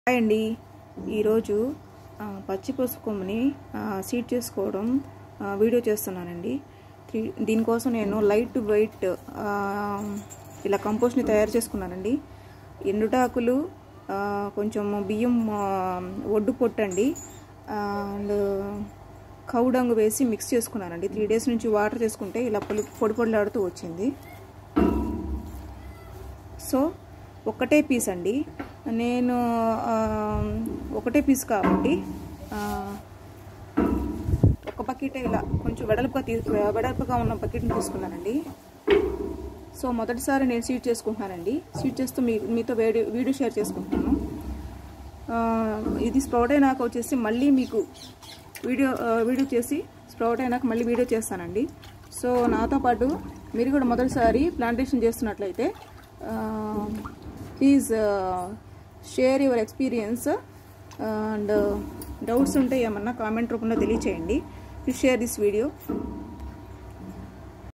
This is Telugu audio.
హాయ్ అండి ఈరోజు ఆ, పచ్చి పసుపు కొమ్ముని సీడ్ చేసుకోవడం ఆ, వీడియో చేస్తున్నానండి త్రీ- దీనికోసం నేను లైట్ వెయిట్ ఆ, ఇలా కంపోస్ట్ని తయారు చేసుకున్నానండి ఎండుటాకులు ఆ, కొంచెం బియ్యం ఆ, ఒడ్డు పొట్టండి అండ్ కౌడంగు వేసి మిక్స్ చేసుకున్నానండి త్రీ డేస్ నుంచి వాటర్ చేసుకుంటే ఇలా పొడి పొడి పొడిలాడుతూ వచ్చింది సో ఒకటే పీస్ అండి నేను ఆ, ఒకటే పీస్ కాబట్టి ఆ, ఒక బకెట్ ఇలా కొంచెం వెడల్పుగా తీ వెడల్పుగా ఉన్న బకెట్ని తీసుకున్నానండి సో మొదటిసారి నేను సీడ్ చేసుకుంటున్నానండి సీడ్ చేస్తూ మీ మీతో వీడియో వీడియో షేర్ చేసుకుంటున్నాను ఆ, ఇది స్ప్రౌట్ అయినాక వచ్చేసి మళ్ళీ మీకు వీడియో ఆ, వీడియో చేసి స్ప్రౌట్ అయినాక మళ్ళీ వీడియో చేస్తానండి సో నాతో పాటు మీరు కూడా మొదటిసారి ప్లాంటేషన్ చేస్తున్నట్లయితే please share your experience and doubts ఉంటే ఏమన్నా కామెంట్ రూపంలో తెలియచేయండి ప్లీజ్ షేర్ దిస్ వీడియో